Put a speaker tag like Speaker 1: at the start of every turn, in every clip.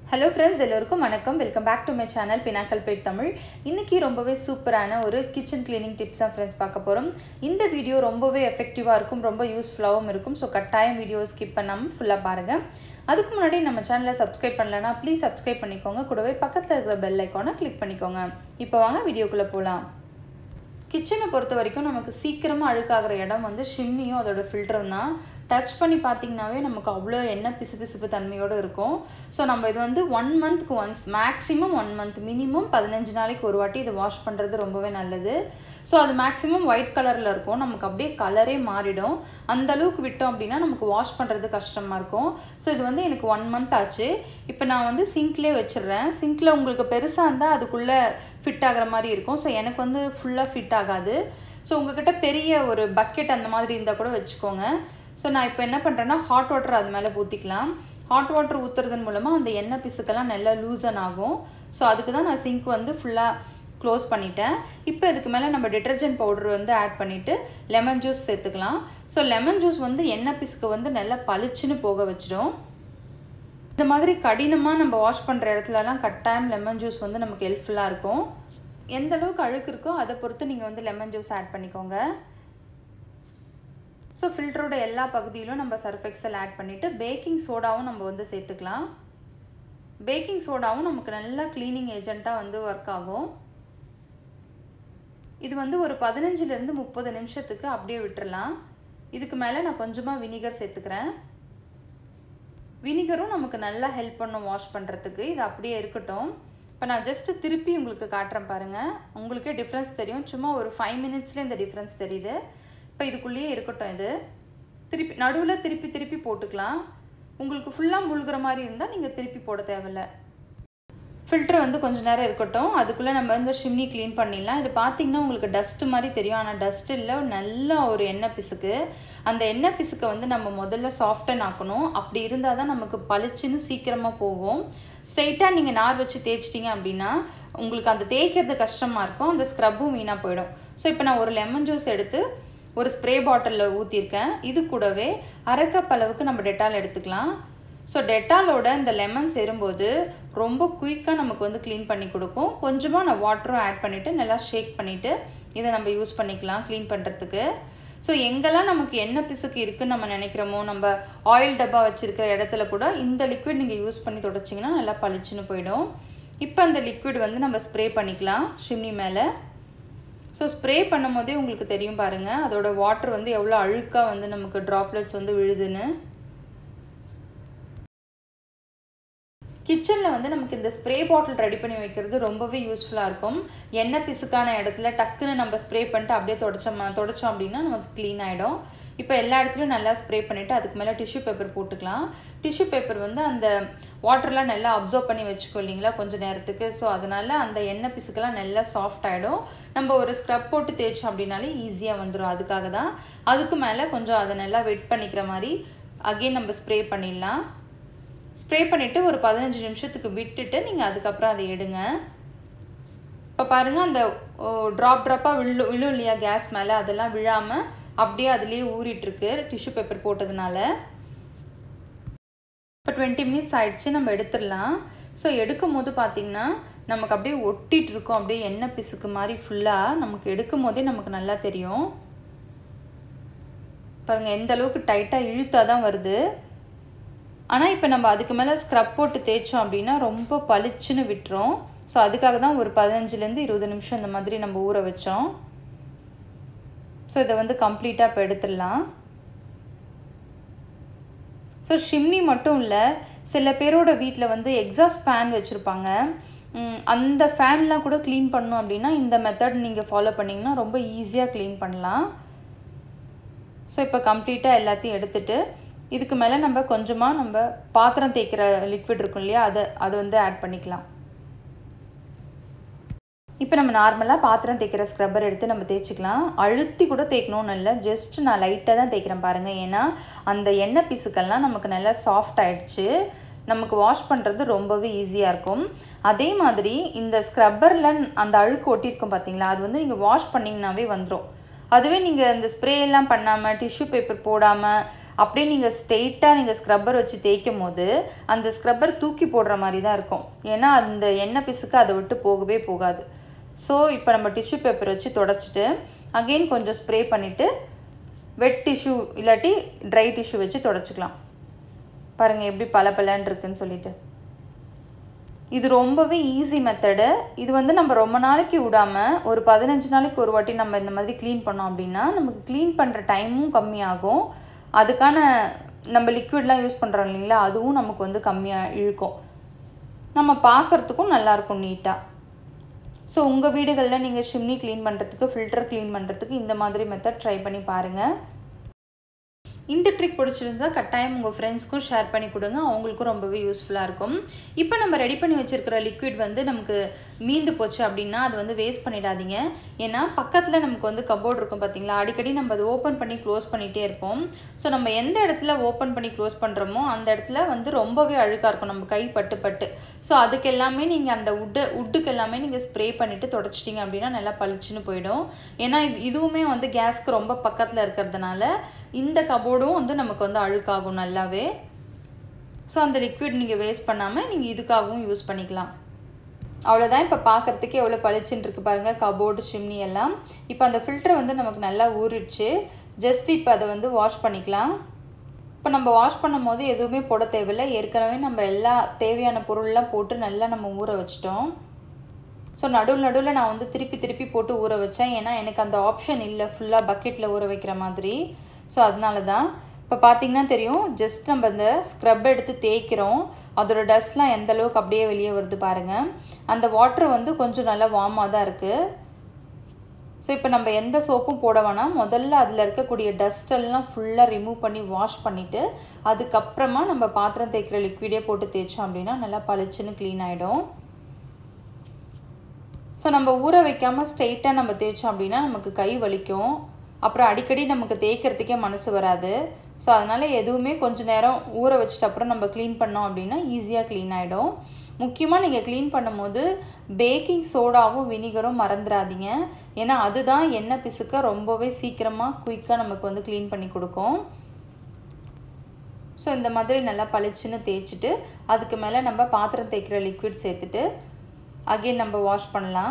Speaker 1: hello friends எல்லோருக்கும் வணக்கம் welcome back to my channel Pinnacle Pad Tamil இன்றைக்கி ரொம்பவே சூப்பரான ஒரு கிச்சன் க்ளீனிங் டிப்ஸ் தான் ஃப்ரெண்ட்ஸ் பார்க்க போகிறோம் இந்த வீடியோ ரொம்பவே எஃபெக்டிவாக இருக்கும் ரொம்ப யூஸ்ஃபுல்லாகவும் இருக்கும் ஸோ கட்டாயம் வீடியோ ஸ்கிப் பண்ணாமல் ஃபுல்லாக பாருங்கள் அதுக்கு முன்னாடி நம்ம சேனலை சப்ஸ்கிரைப் பண்ணலன்னா ப்ளீஸ் சப்ஸ்கிரைப் பண்ணிக்கோங்க கூடவே பக்கத்தில் இருக்கிற பெல் ஐக்கானை கிளிக் பண்ணிக்கோங்க இப்போ வாங்க வீடியோக்குள்ளே போகலாம் கிச்சனை பொறுத்த வரைக்கும் நமக்கு சீக்கிரமாக அழுக்காகிற இடம் வந்து ஷிம்மியும் அதோட ஃபில்டரும் தான் டச் பண்ணி பார்த்திங்கனாவே நமக்கு அவ்வளோ எண்ணெய் பிசு பிசுப்பு தன்மையோடு இருக்கும் ஸோ நம்ம இது வந்து ஒன் மந்த்க்கு once maximum one month minimum பதினஞ்சு நாளைக்கு ஒரு வாட்டி இதை வாஷ் பண்ணுறது ரொம்பவே நல்லது ஸோ அது மேக்ஸிமம் ஒயிட் கலரில் இருக்கும் நமக்கு அப்படியே கலரே மாறிடும் அந்த அளவுக்கு விட்டோம் அப்படின்னா நமக்கு வாஷ் பண்ணுறது கஷ்டமாக இருக்கும் ஸோ இது வந்து எனக்கு ஒன் மந்த் ஆச்சு இப்போ நான் வந்து சிங்க்லேயே வச்சிடுறேன் சிங்க்கில் உங்களுக்கு பெருசாக இருந்தால் அதுக்குள்ளே ஃபிட் ஆகிற மாதிரி இருக்கும் ஸோ எனக்கு வந்து ஃபுல்லாக ஃபிட் ஆகாது ஸோ உங்ககிட்ட பெரிய ஒரு பக்கெட் அந்த மாதிரி இருந்தால் கூட வச்சுக்கோங்க ஸோ நான் இப்போ என்ன பண்ணுறேன்னா ஹாட் வாட்டர் அது மேலே ஊற்றிக்கலாம் ஹாட் வாட்டர் ஊற்றுறதன் மூலமாக அந்த எண்ணெய் பிசுக்கெல்லாம் நல்லா லூசன் ஆகும் ஸோ அதுக்கு தான் நான் சிங்க் வந்து ஃபுல்லாக க்ளோஸ் பண்ணிட்டேன் இப்போ இதுக்கு மேலே நம்ம டிட்டர்ஜென்ட் பவுடர் வந்து ஆட் பண்ணிவிட்டு லெமன் ஜூஸ் சேர்த்துக்கலாம் ஸோ லெமன் ஜூஸ் வந்து எண்ணெய் பிசுக்கு வந்து நல்லா பளிச்சுன்னு போக வச்சிடும் இந்த மாதிரி கடினமாக நம்ம வாஷ் பண்ணுற இடத்துலலாம் கட்டாயம் லெமன் ஜூஸ் வந்து நமக்கு ஹெல்ப்ஃபுல்லாக இருக்கும் எந்த அளவுக்கு அழுக்கு இருக்கோ அதை பொறுத்து நீங்கள் வந்து லெமன் ஜூஸ் ஆட் பண்ணிக்கோங்க ஸோ ஃபில்டரோட எல்லா பகுதியிலும் நம்ம சர்ஃபெக்சல் ஆட் பண்ணிவிட்டு பேக்கிங் சோடாவும் நம்ம வந்து சேர்த்துக்கலாம் பேக்கிங் சோடாவும் நமக்கு நல்லா க்ளீனிங் ஏஜெண்ட்டாக வந்து ஒர்க் ஆகும் இது வந்து ஒரு பதினஞ்சுலேருந்து முப்பது நிமிஷத்துக்கு அப்படியே விட்டுறலாம் இதுக்கு மேலே நான் கொஞ்சமாக வினிகர் சேர்த்துக்கிறேன் வினிகரும் நமக்கு நல்லா ஹெல்ப் பண்ணும் வாஷ் பண்ணுறதுக்கு இது அப்படியே இருக்கட்டும் இப்போ நான் ஜஸ்ட்டு திருப்பி உங்களுக்கு காட்டுறேன் பாருங்கள் உங்களுக்கே டிஃப்ரென்ஸ் தெரியும் சும்மா ஒரு ஃபைவ் மினிட்ஸ்லேயே இந்த டிஃப்ரென்ஸ் தெரியுது இப்போ இதுக்குள்ளேயே இருக்கட்டும் இது திருப்பி நடுவில் திருப்பி திருப்பி போட்டுக்கலாம் உங்களுக்கு ஃபுல்லாக முழுகிற மாதிரி இருந்தால் நீங்கள் திருப்பி போட தேவையில்ல ஃபில்டர் வந்து கொஞ்சம் நேரம் இருக்கட்டும் அதுக்குள்ளே நம்ம வந்து ஷிம்னி க்ளீன் பண்ணிடலாம் இது பார்த்திங்கன்னா உங்களுக்கு டஸ்ட்டு மாதிரி தெரியும் ஆனால் டஸ்ட் இல்லை நல்ல ஒரு எண்ணெய் பிசுக்கு அந்த எண்ணெய் பிசுக்கை வந்து நம்ம முதல்ல சாஃப்டன் ஆக்கணும் அப்படி இருந்தால் தான் நமக்கு பளிச்சுன்னு சீக்கிரமாக போகும் ஸ்ட்ரைட்டாக நீங்கள் நார் வச்சு தேய்ச்சிட்டிங்க அப்படின்னா உங்களுக்கு அந்த தேய்க்கிறது கஷ்டமாக இருக்கும் அந்த ஸ்க்ரப்பும் வீணாக போயிடும் ஸோ இப்போ நான் ஒரு லெமன் ஜூஸ் எடுத்து ஒரு ஸ்ப்ரே பாட்டிலில் ஊற்றிருக்கேன் இது கூடவே அரை கப் அளவுக்கு நம்ம டெட்டால் எடுத்துக்கலாம் ஸோ டெட்டாலோட இந்த லெமன் சேரும்போது ரொம்ப குயிக்காக நமக்கு வந்து க்ளீன் பண்ணி கொடுக்கும் கொஞ்சமாக நான் வாட்டரும் ஆட் பண்ணிவிட்டு நல்லா ஷேக் பண்ணிவிட்டு இதை நம்ம யூஸ் பண்ணிக்கலாம் க்ளீன் பண்ணுறதுக்கு ஸோ எங்கெல்லாம் நமக்கு என்ன பிசுக்கு இருக்குன்னு நம்ம நினைக்கிறோமோ நம்ம ஆயில் டப்பா வச்சுருக்கிற இடத்துல கூட இந்த லிக்விட் நீங்கள் யூஸ் பண்ணி தொடச்சிங்கன்னா நல்லா பளிச்சுன்னு போயிடும் இப்போ அந்த லிக்விட் வந்து நம்ம ஸ்ப்ரே பண்ணிக்கலாம் ஷிம்னி மேலே ஸோ ஸ்ப்ரே பண்ணும் போதே உங்களுக்கு தெரியும் பாருங்கள் அதோட வாட்டர் வந்து எவ்வளோ அழுக்காக வந்து நமக்கு ட்ராப்லெட்ஸ் வந்து விழுதுன்னு கிச்சனில் வந்து நமக்கு இந்த ஸ்ப்ரே பாட்டில் ரெடி பண்ணி வைக்கிறது ரொம்பவே யூஸ்ஃபுல்லாக இருக்கும் எண்ணெய் பிசுக்கான இடத்துல டக்குன்னு நம்ம ஸ்ப்ரே பண்ணிட்டு அப்படியே தொடச்சோம் தொடச்சோம் அப்படின்னா நமக்கு க்ளீன் ஆகிடும் இப்போ எல்லா இடத்துலையும் நல்லா ஸ்ப்ரே பண்ணிவிட்டு அதுக்கு மேலே டிஷ்யூ பேப்பர் போட்டுக்கலாம் டிஷ்யூ பேப்பர் வந்து அந்த வாட்டர்லாம் நல்லா அப்சர்வ் பண்ணி வச்சுக்கோ இல்லைங்களா கொஞ்சம் நேரத்துக்கு ஸோ அதனால் அந்த எண்ணெய் பிசுக்கெல்லாம் நல்லா சாஃப்ட் ஆகிடும் நம்ம ஒரு ஸ்க்ரப் போட்டு தேய்ச்சோம் அப்படின்னாலே ஈஸியாக வந்துடும் அதுக்காக தான் அதுக்கு மேலே கொஞ்சம் அதை நல்லா வெட் பண்ணிக்கிற மாதிரி அகெயின் நம்ம ஸ்ப்ரே பண்ணிடலாம் ஸ்ப்ரே பண்ணிவிட்டு ஒரு பதினஞ்சு நிமிஷத்துக்கு விட்டுட்டு நீங்கள் அதுக்கப்புறம் அதை எடுங்க இப்போ பாருங்கள் அந்த ட்ராப் ட்ராப்பாக விழு விழும் இல்லையா கேஸ் மேலே அதெல்லாம் விழாமல் அப்படியே அதுலேயே ஊறிட்டுருக்கு டிஷ்யூ பேப்பர் போட்டதுனால இப்போ டுவெண்ட்டி மினிட்ஸ் ஆகிடுச்சு நம்ம எடுத்துடலாம் ஸோ எடுக்கும் போது பார்த்திங்கன்னா நமக்கு அப்படியே ஒட்டிகிட்டு இருக்கும் அப்படியே எண்ணெய் பிசுக்கு மாதிரி ஃபுல்லாக நமக்கு எடுக்கும் போதே நமக்கு நல்லா தெரியும் பாருங்கள் எந்த அளவுக்கு டைட்டாக இழுத்தாக தான் வருது ஆனால் இப்போ நம்ம அதுக்கு மேலே ஸ்க்ரப் போட்டு தேய்ச்சோம் அப்படின்னா ரொம்ப பளிச்சுன்னு விட்டுரும் ஸோ அதுக்காக தான் ஒரு பதினஞ்சுலேருந்து இருபது நிமிஷம் இந்த மாதிரி நம்ம ஊற வச்சோம் ஸோ இதை வந்து கம்ப்ளீட்டாக இப்போ எடுத்துடலாம் ஸோ ஷிம்னி மட்டும் இல்லை சில பேரோட வீட்டில் வந்து எக்ஸாஸ்ட் ஃபேன் வச்சுருப்பாங்க அந்த ஃபேன்லாம் கூட க்ளீன் பண்ணணும் அப்படின்னா இந்த மெத்தட் நீங்கள் ஃபாலோ பண்ணிங்கன்னா ரொம்ப ஈஸியாக க்ளீன் பண்ணலாம் ஸோ இப்போ கம்ப்ளீட்டாக எல்லாத்தையும் எடுத்துகிட்டு இதுக்கு மேலே நம்ம கொஞ்சமாக நம்ம பாத்திரம் தேய்க்கிற லிக்விட் இருக்கும் இல்லையா அதை அதை வந்து ஆட் பண்ணிக்கலாம் இப்போ நம்ம நார்மலாக பாத்திரம் தேய்க்கிற ஸ்க்ரப்பர் எடுத்து நம்ம தேய்ச்சிக்கலாம் அழுத்தி கூட தேய்க்கணும்னு இல்லை ஜஸ்ட் நான் லைட்டாக தான் தேய்க்கிறேன் பாருங்கள் ஏன்னா அந்த எண்ணெய் பீஸுக்கெல்லாம் நமக்கு நல்லா சாஃப்ட் ஆகிடுச்சு நமக்கு வாஷ் பண்ணுறது ரொம்பவே ஈஸியாக இருக்கும் அதே மாதிரி இந்த ஸ்க்ரப்பரில் அந்த அழுக்கு ஒட்டியிருக்கும் பார்த்தீங்களா அது வந்து நீங்கள் வாஷ் பண்ணிங்கனாவே வந்துடும் அதுவே நீங்கள் இந்த ஸ்ப்ரே எல்லாம் பண்ணாமல் டிஷ்யூ பேப்பர் போடாமல் அப்படியே நீங்கள் ஸ்ட்ரெயிட்டாக நீங்கள் ஸ்க்ரப்பர் வச்சு தேய்க்கும் போது அந்த ஸ்க்ரப்பர் தூக்கி போடுற மாதிரி தான் இருக்கும் ஏன்னா அந்த எண்ணெய் பிசுக்கு அதை விட்டு போகவே போகாது ஸோ இப்போ நம்ம டிஷ்யூ பேப்பர் வச்சு தொடச்சிட்டு அகெயின் கொஞ்சம் ஸ்ப்ரே பண்ணிவிட்டு வெட் டிஷ்யூ இல்லாட்டி ட்ரை டிஷ்யூ வச்சு தொடச்சிக்கலாம் பாருங்கள் எப்படி பல பலன்னு இருக்குன்னு சொல்லிட்டு இது ரொம்பவே ஈஸி மெத்தடு இது வந்து நம்ம ரொம்ப நாளைக்கு விடாமல் ஒரு பதினஞ்சு நாளைக்கு ஒரு வாட்டி நம்ம இந்த மாதிரி க்ளீன் பண்ணோம் அப்படின்னா நமக்கு க்ளீன் பண்ணுற டைமும் கம்மியாகும் அதுக்கான நம்ம லிக்விட்லாம் யூஸ் பண்ணுறோம் இல்லைங்களா அதுவும் நமக்கு வந்து கம்மியாக இழுக்கும் நம்ம பார்க்குறதுக்கும் நல்லாயிருக்கும் நீட்டாக ஸோ உங்கள் வீடுகளில் நீங்கள் ஷிம்னி க்ளீன் பண்ணுறதுக்கு ஃபில்டர் க்ளீன் பண்ணுறதுக்கு இந்த மாதிரி மெத்தட் ட்ரை பண்ணி பாருங்கள் இந்த ட்ரிக் பிடிச்சிருந்தா கட்டாயம் உங்கள் ஃப்ரெண்ட்ஸ்க்கும் ஷேர் பண்ணி கொடுங்க அவங்களுக்கும் ரொம்பவே யூஸ்ஃபுல்லாக இருக்கும் இப்போ நம்ம ரெடி பண்ணி வச்சுருக்கிற லிக்விட் வந்து நமக்கு மீந்து போச்சு அப்படின்னா அது வந்து வேஸ்ட் பண்ணிடாதீங்க ஏன்னா பக்கத்தில் நமக்கு வந்து கபோர்ட் இருக்கும் பார்த்தீங்களா அடிக்கடி நம்ம அதை ஓப்பன் பண்ணி க்ளோஸ் பண்ணிகிட்டே இருப்போம் ஸோ நம்ம எந்த இடத்துல ஓப்பன் பண்ணி க்ளோஸ் பண்ணுறோமோ அந்த இடத்துல வந்து ரொம்பவே அழுக்காக இருக்கும் நம்ம கை பட்டு பட்டு ஸோ அதுக்கு எல்லாமே நீங்கள் அந்த உட்டு உட்டுக்கு எல்லாமே நீங்கள் ஸ்ப்ரே பண்ணிவிட்டு தொடச்சிட்டிங்க அப்படின்னா நல்லா பளிச்சுன்னு போயிடும் ஏன்னா இது இதுவுமே வந்து கேஸ்க்கு ரொம்ப பக்கத்தில் இருக்கிறதுனால இந்த கபோர்டும் வந்து நமக்கு வந்து அழுக்காகும் நல்லாவே ஸோ அந்த லிக்விட் நீங்கள் வேஸ்ட் பண்ணாமல் நீங்கள் இதுக்காகவும் யூஸ் பண்ணிக்கலாம் அவ்வளோதான் இப்போ பார்க்குறதுக்கே எவ்வளோ பளிச்சுன்னு இருக்கு பாருங்கள் கபோர்டு சிம்னி எல்லாம் இப்போ அந்த ஃபில்டர் வந்து நமக்கு நல்லா ஊறிடுச்சு ஜஸ்ட் இப்போ அதை வந்து வாஷ் பண்ணிக்கலாம் இப்போ நம்ம வாஷ் பண்ணும் போது எதுவுமே போட தேவையில்லை ஏற்கனவே நம்ம எல்லா தேவையான பொருள்லாம் போட்டு நல்லா நம்ம ஊற வச்சிட்டோம் ஸோ நடுவில் நடுவில் நான் வந்து திருப்பி திருப்பி போட்டு ஊற வச்சேன் ஏன்னா எனக்கு அந்த ஆப்ஷன் இல்லை ஃபுல்லாக பக்கெட்டில் ஊற வைக்கிற மாதிரி ஸோ அதனால தான் இப்போ பார்த்தீங்கன்னா தெரியும் ஜஸ்ட் நம்ம இந்த ஸ்க்ரப் எடுத்து தேய்க்கிறோம் அதோட டஸ்ட்லாம் எந்த அளவுக்கு அப்படியே வெளியே வருது பாருங்கள் அந்த வாட்ரு வந்து கொஞ்சம் நல்லா வார்மாக தான் இருக்குது ஸோ இப்போ நம்ம எந்த சோப்பும் போட வேணாம் முதல்ல அதில் இருக்கக்கூடிய டஸ்டெல்லாம் ஃபுல்லாக ரிமூவ் பண்ணி வாஷ் பண்ணிவிட்டு அதுக்கப்புறமா நம்ம பாத்திரம் தேய்க்கிற லிக்விடே போட்டு தேய்ச்சோம் அப்படின்னா நல்லா பளிச்சுன்னு க்ளீன் ஆகிடும் ஸோ நம்ம ஊற வைக்காமல் ஸ்ட்ரெயிட்டாக நம்ம தேய்ச்சோம் அப்படின்னா நமக்கு கை வலிக்கும் அப்புறம் அடிக்கடி நமக்கு தேய்க்கிறதுக்கே மனசு வராது ஸோ அதனால் எதுவுமே கொஞ்சம் நேரம் ஊற வச்சுட்டு அப்புறம் நம்ம க்ளீன் பண்ணோம் அப்படின்னா ஈஸியாக க்ளீன் ஆகிடும் முக்கியமாக நீங்கள் க்ளீன் பண்ணும்போது பேக்கிங் சோடாவும் வினிகரும் மறந்துடாதீங்க ஏன்னா அதுதான் எண்ணெய் பிசுக்க ரொம்பவே சீக்கிரமாக குயிக்காக நமக்கு வந்து க்ளீன் பண்ணி கொடுக்கும் ஸோ இந்த மாதிரி நல்லா பளிச்சுன்னு தேய்ச்சிட்டு அதுக்கு மேலே நம்ம பாத்திரம் தேய்க்கிற லிக்விட் சேர்த்துட்டு அகெயின் நம்ம வாஷ் பண்ணலாம்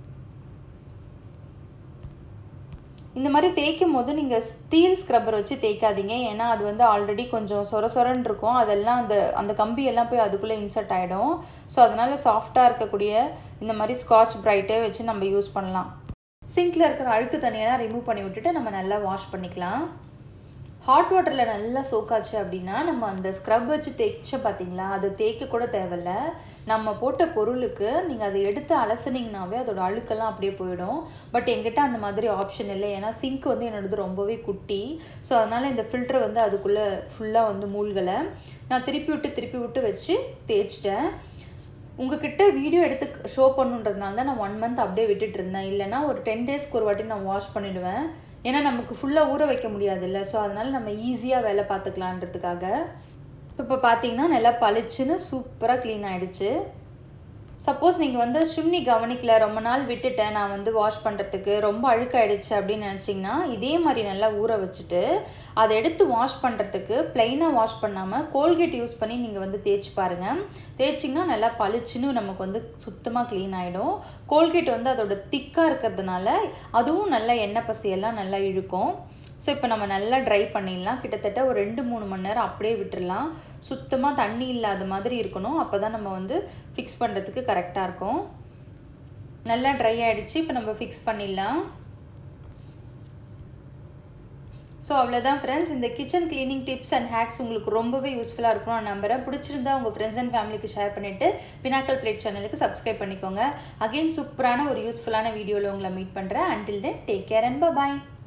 Speaker 1: இந்த மாதிரி தேய்க்கும் போது நீங்கள் ஸ்டீல் ஸ்க்ரப்பர் வச்சு தேய்க்காதீங்க ஏன்னா அது வந்து ஆல்ரெடி கொஞ்சம் சொர சொரன்னு இருக்கும் அதெல்லாம் அந்த அந்த கம்பியெல்லாம் போய் அதுக்குள்ளே இன்சர்ட் ஆகிடும் ஸோ அதனால் சாஃப்டாக இருக்கக்கூடிய இந்த மாதிரி ஸ்காட்ச் ப்ரைட்டே வச்சு நம்ம யூஸ் பண்ணலாம் சிங்கில் இருக்கிற அழுக்கு தண்ணியெல்லாம் ரிமூவ் பண்ணி விட்டுட்டு நம்ம நல்லா வாஷ் பண்ணிக்கலாம் ஹாட் வாட்டரில் நல்லா சோக்காச்சு அப்படின்னா நம்ம அந்த ஸ்க்ரப் வச்சு தேய்ச்ச பார்த்தீங்களா அது தேய்க்க கூட தேவையில்ல நம்ம போட்ட பொருளுக்கு நீங்கள் அதை எடுத்து அலசுனீங்கனாவே அதோட அழுக்கெல்லாம் அப்படியே போயிடும் பட் எங்கிட்ட அந்த மாதிரி ஆப்ஷன் இல்லை ஏன்னா சிங்க் வந்து என்னோடது ரொம்பவே குட்டி ஸோ அதனால் இந்த ஃபில்டர் வந்து அதுக்குள்ளே ஃபுல்லாக வந்து மூழ்கலை நான் திருப்பி விட்டு திருப்பி விட்டு வச்சு தேய்ச்சிட்டேன் உங்ககிட்ட வீடியோ எடுத்து ஷோ பண்ணுன்றதுனால தான் நான் ஒன் மந்த் அப்படியே விட்டுட்டு இருந்தேன் இல்லைனா ஒரு டென் டேஸ்க்கு ஒரு வாட்டி நான் வாஷ் பண்ணிவிடுவேன் ஏன்னா நமக்கு ஃபுல்லாக ஊற வைக்க முடியாதுல்ல ஸோ அதனால் நம்ம ஈஸியாக வேலை பார்த்துக்கலான்றதுக்காக இப்போ பார்த்தீங்கன்னா நல்லா பளிச்சுன்னு சூப்பராக க்ளீன் ஆகிடுச்சு சப்போஸ் நீங்கள் வந்து ஷிம்னி கவனிக்கல ரொம்ப நாள் விட்டுட்டேன் நான் வந்து வாஷ் பண்ணுறதுக்கு ரொம்ப அழுக்காயிடுச்சு அப்படின்னு நினச்சிங்கன்னா இதே மாதிரி நல்லா ஊற வச்சுட்டு அதை எடுத்து வாஷ் பண்ணுறதுக்கு ப்ளைனாக வாஷ் பண்ணாமல் கோல்கேட் யூஸ் பண்ணி நீங்கள் வந்து தேய்ச்சி பாருங்கள் தேய்ச்சிங்கன்னா நல்லா பளிச்சுன்னு நமக்கு வந்து சுத்தமாக க்ளீன் ஆகிடும் கோல்கேட் வந்து அதோட திக்காக இருக்கிறதுனால அதுவும் நல்லா எண்ணெய் பசியெல்லாம் நல்லா இழுக்கும் ஸோ இப்போ நம்ம நல்லா ட்ரை பண்ணிடலாம் கிட்டத்தட்ட ஒரு ரெண்டு மூணு மணி நேரம் அப்படியே விட்டுடலாம் சுத்தமாக தண்ணி இல்லாத மாதிரி இருக்கணும் அப்போ தான் நம்ம வந்து ஃபிக்ஸ் பண்ணுறதுக்கு கரெக்டாக இருக்கும் நல்லா ட்ரை ஆகிடுச்சு இப்போ நம்ம ஃபிக்ஸ் பண்ணிடலாம் ஸோ அவ்வளோதான் ஃப்ரெண்ட்ஸ் இந்த kitchen cleaning tips and hacks உங்களுக்கு ரொம்பவே யூஸ்ஃபுல்லாக இருக்கும் நான் நம்புறேன் பிடிச்சிருந்தா உங்கள் ஃப்ரெண்ட்ஸ் அண்ட் ஃபேமிலிக்கு ஷேர் பண்ணிவிட்டு பினாக்கல் பிளேட் சேனலுக்கு சப்ஸ்கிரைப் பண்ணிக்கோங்க அகெயின் சூப்பரான ஒரு யூஸ்ஃபுல்லான வீடியோவில் உங்களை மீட் பண்ணுறேன் until then take care and bye